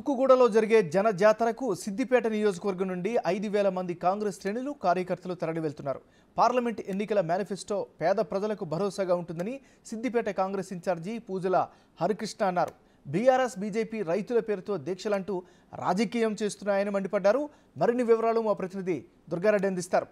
తుక్కుగూడలో జరిగే జన జాతరకు సిద్దిపేట నియోజకవర్గం నుండి ఐదు వేల మంది కాంగ్రెస్ శ్రేణులు కార్యకర్తలు తరలి వెళ్తున్నారు పార్లమెంట్ ఎన్నికల మేనిఫెస్టో పేద ప్రజలకు భరోసాగా ఉంటుందని సిద్దిపేట కాంగ్రెస్ ఇన్ఛార్జి పూజల హరికృష్ణ అన్నారు బీఆర్ఎస్ బీజేపీ రైతుల పేరుతో దీక్షలంటూ రాజకీయం చేస్తున్నాయని మండిపడ్డారు మరిన్ని వివరాలు మా ప్రతినిధి దుర్గారెడ్డి అందిస్తారు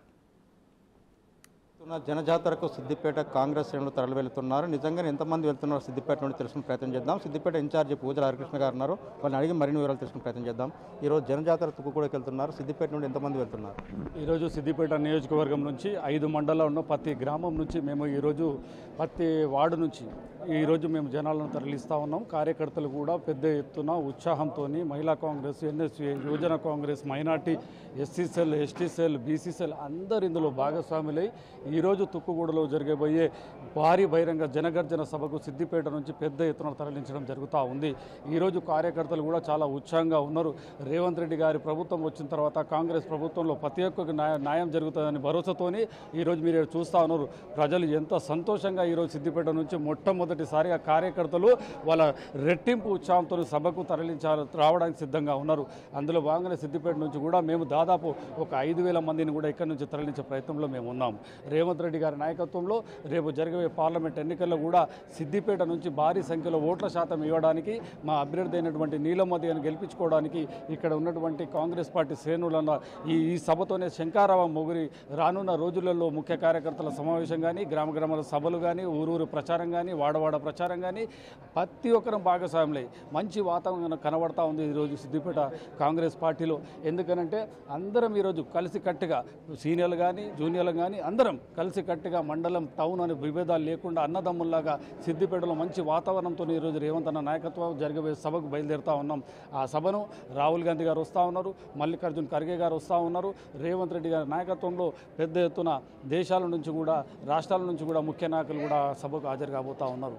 ఉన్న జనజాతరకు సిద్దిపేట కాంగ్రెస్ శ్రేణులు తరలి వెళ్తున్నారు నిజంగానే ఎంతమంది వెళ్తున్నారో సిద్దిపేట నుండి తెలుసుకునే ప్రయత్నం చేద్దాం సిద్దిపేట ఇన్ఛార్జి పూజల హరికృష్ణ గారు ఉన్నారు వాళ్ళని అడిగి మరిన్ని వివరాలు తెలుసుకునే ప్రయత్నం చేద్దాం ఈరోజు జనజాతర తుక్కుగూడకి వెళ్తున్నారు సిద్దిపేట నుండి ఎంతమంది వెళ్తున్నారు ఈరోజు సిద్దిపేట నియోజకవర్గం నుంచి ఐదు మండలాల్లో ఉన్న ప్రతి గ్రామం నుంచి మేము ఈరోజు ప్రతి వార్డు నుంచి ఈరోజు మేము జనాలను తరలిస్తూ ఉన్నాం కార్యకర్తలు కూడా పెద్ద ఎత్తున ఉత్సాహంతో మహిళా కాంగ్రెస్ ఎన్ఎస్యూ యువజన Congress minority SC cell ST cell BC cell అందరు ఇందులో భాగస్వాములై ఈరోజు తుక్కుగూడలో జరగబోయే భారీ బహిరంగ జనగర్జన సభకు సిద్దిపేట నుంచి పెద్ద ఎత్తున తరలించడం జరుగుతూ ఉంది ఈరోజు కార్యకర్తలు కూడా చాలా ఉత్సాహంగా ఉన్నారు రేవంత్ రెడ్డి గారి ప్రభుత్వం వచ్చిన తర్వాత కాంగ్రెస్ ప్రభుత్వంలో ప్రతి ఒక్కరికి న్యాయ- న్యాయం జరుగుతుందని భరోసాతోని ఈరోజు మీరు చూస్తూ ఉన్నారు ప్రజలు ఎంత సంతోషంగా ఈరోజు సిద్దిపేట నుంచి మొట్టమొదటిసారిగా కార్యకర్తలు వాళ్ళ రెట్టింపు ఉత్సాహంతో సభకు తరలించాలి రావడానికి సిద్ధంగా ఉన్నారు అందులో భాగంగానే సిద్దిపేట నుంచి కూడా మేము దాదాపు ఒక ఐదు వేల మందిని కూడా ఇక్కడి నుంచి తరలించే ప్రయత్నంలో మేము ఉన్నాం రేవంత్ రెడ్డి గారి నాయకత్వంలో రేపు జరిగే పార్లమెంట్ ఎన్నికల్లో కూడా సిద్దిపేట నుంచి భారీ సంఖ్యలో ఓట్ల శాతం ఇవ్వడానికి మా అభ్యర్థి అయినటువంటి నీలమతి అని గెలిపించుకోవడానికి ఇక్కడ ఉన్నటువంటి కాంగ్రెస్ పార్టీ శ్రేణులన్న ఈ ఈ సభతోనే శంకారావం మొగురి రానున్న రోజులలో ముఖ్య కార్యకర్తల సమావేశం కానీ గ్రామ గ్రామాల సభలు కానీ ఊరూరు ప్రచారం కానీ వాడవాడ ప్రచారం కానీ ప్రతి ఒక్కరం భాగస్వాములై మంచి వాతావరణం కనబడతా ఉంది ఈరోజు సిద్దిపేట కాంగ్రెస్ పార్టీలో ఎందుకనంటే అందరం ఈరోజు కలిసి కట్టుగా సీనియర్లు కానీ జూనియర్లు కానీ అందరం కలిసి కట్టుగా మండలం టౌన్ అనే విభేదాలు లేకుండా అన్నదమ్ముల్లాగా సిద్దిపేటలో మంచి వాతావరణంతో ఈరోజు రేవంత్ అన్న నాయకత్వం జరిగే సభకు బయలుదేరుతా ఉన్నాం ఆ సభను రాహుల్ గాంధీ గారు వస్తూ ఉన్నారు మల్లికార్జున్ ఖర్గే గారు వస్తూ ఉన్నారు రేవంత్ రెడ్డి గారి నాయకత్వంలో పెద్ద ఎత్తున దేశాల నుంచి కూడా రాష్ట్రాల నుంచి కూడా ముఖ్య నాయకులు కూడా సభకు హాజరు కాబోతా ఉన్నారు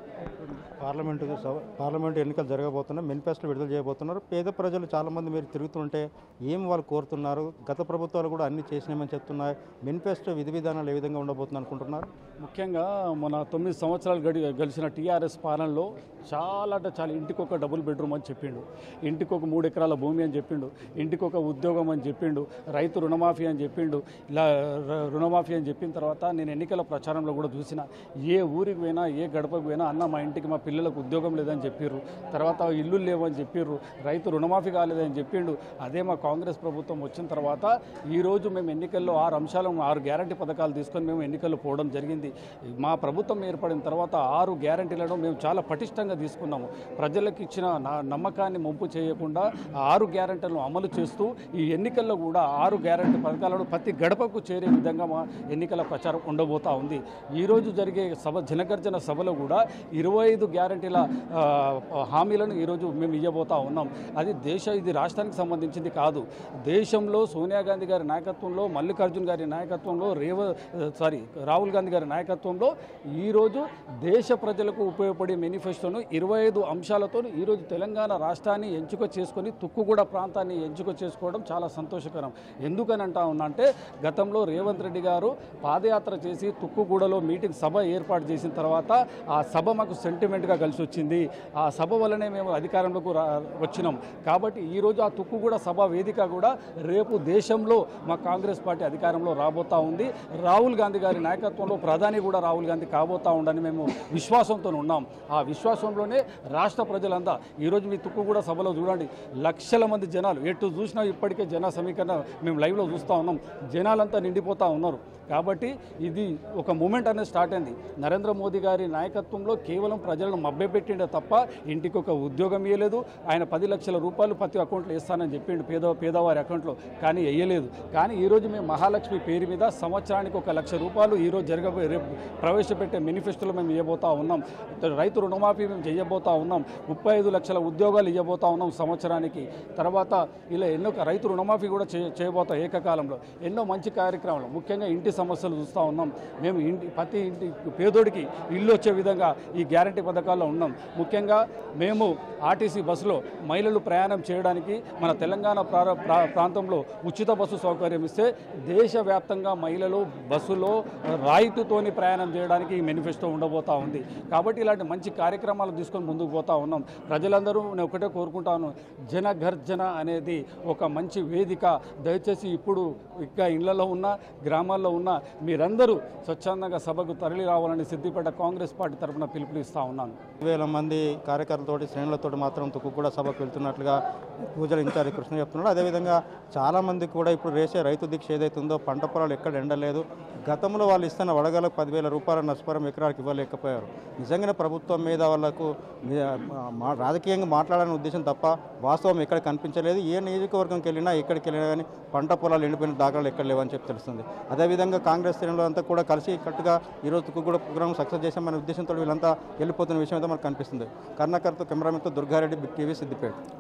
పార్లమెంటు సభ- పార్లమెంటు ఎన్నికలు జరగబోతున్నాయి మేనిఫెస్టో విడుదల చేయబోతున్నారు పేద ప్రజలు చాలామంది మీరు తిరుగుతుంటే ఏం వాళ్ళు కోరుతున్నారు గత ప్రభుత్వాలు కూడా అన్ని చేసినామని చెప్తున్నాయి మేనిఫెస్టో విధి విధానాలు ఏ విధంగా ఉండబోతుంది అనుకుంటున్నారు ముఖ్యంగా మన తొమ్మిది సంవత్సరాలు గడి గెలిచిన టీఆర్ఎస్ పాలనలో చాలా అంటే చాలా ఇంటికి ఒక డబుల్ బెడ్రూమ్ అని చెప్పిండు ఇంటికి ఒక మూడు ఎకరాల భూమి అని చెప్పిండు ఇంటికి ఒక ఉద్యోగం అని చెప్పిండు రైతు రుణమాఫీ అని చెప్పిండు ఇలా ర- రుణమాఫీ అని చెప్పిన తర్వాత నేను ఎన్నికల ప్రచారంలో కూడా చూసిన ఏ ఊరికి పోయినా ఏ గడపకు పోయినా అన్న మా ఇంటికి మా పిల్లలకు ఉద్యోగం లేదని చెప్పిర్రు తర్వాత ఇల్లు లేవని చెప్పిర్రు రైతు రుణమాఫీ కాలేదని చెప్పిండు అదే మా కాంగ్రెస్ ప్రభుత్వం వచ్చిన తర్వాత ఈరోజు మేము ఎన్నికల్లో ఆరు అంశాలను ఆరు గ్యారంటీ పథకాలు తీసుకొని మేము ఎన్నికల్లో పోవడం జరిగింది మా ప్రభుత్వం ఏర్పడిన తర్వాత ఆరు గ్యారంటీలను మేము చాలా పటిష్టంగా తీసుకున్నాము ప్రజలకు ఇచ్చిన నా- నమ్మకాన్ని ముంపు చేయకుండా ఆ ఆరు గ్యారంటీలను అమలు చేస్తూ ఈ ఎన్నికల్లో కూడా ఆరు గ్యారంటీ పథకాలను ప్రతి గడపకు చేరే విధంగా మా ఎన్నికల ప్రచారం ఉండబోతా ఉంది ఈరోజు జరిగే సభ జనగర్జన సభలో కూడా ఇరవై ఐదు గ్యారంటీల ఆ, హామీలను ఈరోజు మేము ఇవ్వబోతా ఉన్నాం అది దేశ ఇది రాష్ట్రానికి సంబంధించింది కాదు దేశంలో సోనియా గాంధీ గారి నాయకత్వంలో మల్లికార్జున్ గారి నాయకత్వంలో రేవ సారీ రాహుల్ గాంధీ గారి నాయకత్వంలో ఈరోజు దేశ ప్రజలకు ఉపయోగపడే మేనిఫెస్టోను ఇరవై ఐదు అంశాలతో ఈరోజు తెలంగాణ రాష్ట్రాన్ని ఎంచుక చేసుకొని తుక్కుగూడ ప్రాంతాన్ని ఎంచుక చేసుకోవడం చాలా సంతోషకరం ఎందుకని అంటా ఉన్నా అంటే గతంలో రేవంత్ రెడ్డి గారు పాదయాత్ర చేసి తుక్కుగూడలో మీటింగ్ సభ ఏర్పాటు చేసిన తర్వాత ఆ సభ మాకు సెంటిమెంట్గా కలిసి వచ్చింది ఆ సభ వల్లనే మేము అధికారంలోకి రా వచ్చినాం కాబట్టి ఈరోజు ఆ తుక్కుగూడ సభ వేదిక కూడా రేపు దేశంలో మా కాంగ్రెస్ పార్టీ అధికారంలో రాబోతా ఉంది రాహుల్ గాంధీ గారి నాయకత్వంలో ప్రధాని కూడా రాహుల్ గాంధీ కాబోతా ఉండని మేము విశ్వాసంతో ఉన్నాం ఆ విశ్వాసంలోనే రాష్ట్ర ప్రజలంతా ఈరోజు మీ తుక్కుగూడ సభలో చూడండి లక్షల మంది జనాలు ఎటు చూసినా ఇప్పటికే జన సమీకరణ మేము లైవ్లో చూస్తూ ఉన్నాం జనాలంతా నిండిపోతూ ఉన్నారు కాబట్టి ఇది ఒక మూమెంట్ అనేది స్టార్ట్ అయింది నరేంద్ర మోదీ గారి నాయకత్వంలో కేవలం ప్రజలను మభ్యపెట్టిండే తప్ప ఇంటికి ఒక ఉద్యోగం ఇవ్వలేదు ఆయన పది లక్షల రూపాయలు ప్రతి అకౌంట్లో ఇస్తానని చెప్పిండు పేద పేదవారి అకౌంట్లో కానీ వేయలేదు కానీ ఈరోజు మేము మహాలక్ష్మి పేరు మీద సంవత్సరానికి ఒక లక్ష రూపాయలు ఈరోజు జరగబోయే రేపు ప్రవేశపెట్టే మేనిఫెస్టోలో మేము ఇవ్వబోతా ఉన్నాం రైతు రుణమాఫీ మేము చేయబోతా ఉన్నాం ముప్పై ఐదు లక్షల ఉద్యోగాలు ఇవ్వబోతా ఉన్నాం సంవత్సరానికి తర్వాత ఇలా ఎన్నో రైతు రుణమాఫీ కూడా చే చేయబోతాం ఏకకాలంలో ఎన్నో మంచి కార్యక్రమాలు ముఖ్యంగా ఇంటి సమస్యలు చూస్తూ ఉన్నాం మేము ఇంటి ప్రతి ఇంటి పేదోడికి ఇల్లు వచ్చే విధంగా ఈ గ్యారంటీ పథకాలు వెనకాల ఉన్నాం ముఖ్యంగా మేము ఆర్టీసీ బస్సులో మహిళలు ప్రయాణం చేయడానికి మన తెలంగాణ ప్రార- ప్రా- ప్రాంతంలో ఉచిత బస్సు సౌకర్యం ఇస్తే దేశవ్యాప్తంగా మహిళలు బస్సులో రాయితీతోని ప్రయాణం చేయడానికి ఈ మేనిఫెస్టో ఉండబోతా ఉంది కాబట్టి ఇలాంటి మంచి కార్యక్రమాలు తీసుకొని ముందుకు పోతా ఉన్నాం ప్రజలందరూ నేను ఒకటే కోరుకుంటాను జన గర్జన అనేది ఒక మంచి వేదిక దయచేసి ఇప్పుడు ఇక ఇళ్లలో ఉన్న గ్రామాల్లో ఉన్న మీరందరూ స్వచ్ఛందంగా సభకు తరలి రావాలని సిద్దిపేట కాంగ్రెస్ పార్టీ తరఫున పిలుపునిస్తా ఉన్నాను వేల మంది కార్యకర్తలతోటి శ్రేణులతోటి మాత్రం తుక్కుగూడ సభకు వెళ్తున్నట్లుగా పూజల ఇన్ఛార్జి కృష్ణ చెప్తున్నాడు అదేవిధంగా చాలామంది కూడా ఇప్పుడు రేసే రైతు దీక్ష ఏదైతే ఉందో పంట పొలాలు ఎక్కడ ఎండలేదు గతంలో వాళ్ళు ఇస్తున్న వడగలకు పదివేల రూపాయల నష్టపరం ఎకరానికి ఇవ్వలేకపోయారు నిజంగానే ప్రభుత్వం మీద వాళ్ళకు మీ- మా రాజకీయంగా మాట్లాడాలనే ఉద్దేశం తప్ప వాస్తవం ఎక్కడ కనిపించలేదు ఏ నియోజకవర్గంకి వెళ్ళినా ఎక్కడికి వెళ్ళినా కానీ పంట పొలాలు ఎండిపోయిన దాఖలాలు ఎక్కడ లేవని చెప్పి తెలుస్తుంది అదేవిధంగా కాంగ్రెస్ శ్రేణులు అంతా కూడా కలిసి కట్టుగా ఈరోజు తుక్కుగూడ ప్రోగ్రామ్ సక్సెస్ చేశామనే ఉద్దేశంతో వీళ్ళంతా వెళ్ళిపోతున్న విషయం అయితే మనకు కనిపిస్తుంది కర్ణకర్త కెమెరామెన్తో దుర్గారెడ్డి బిగ్ టీవీ సిద్దిపేట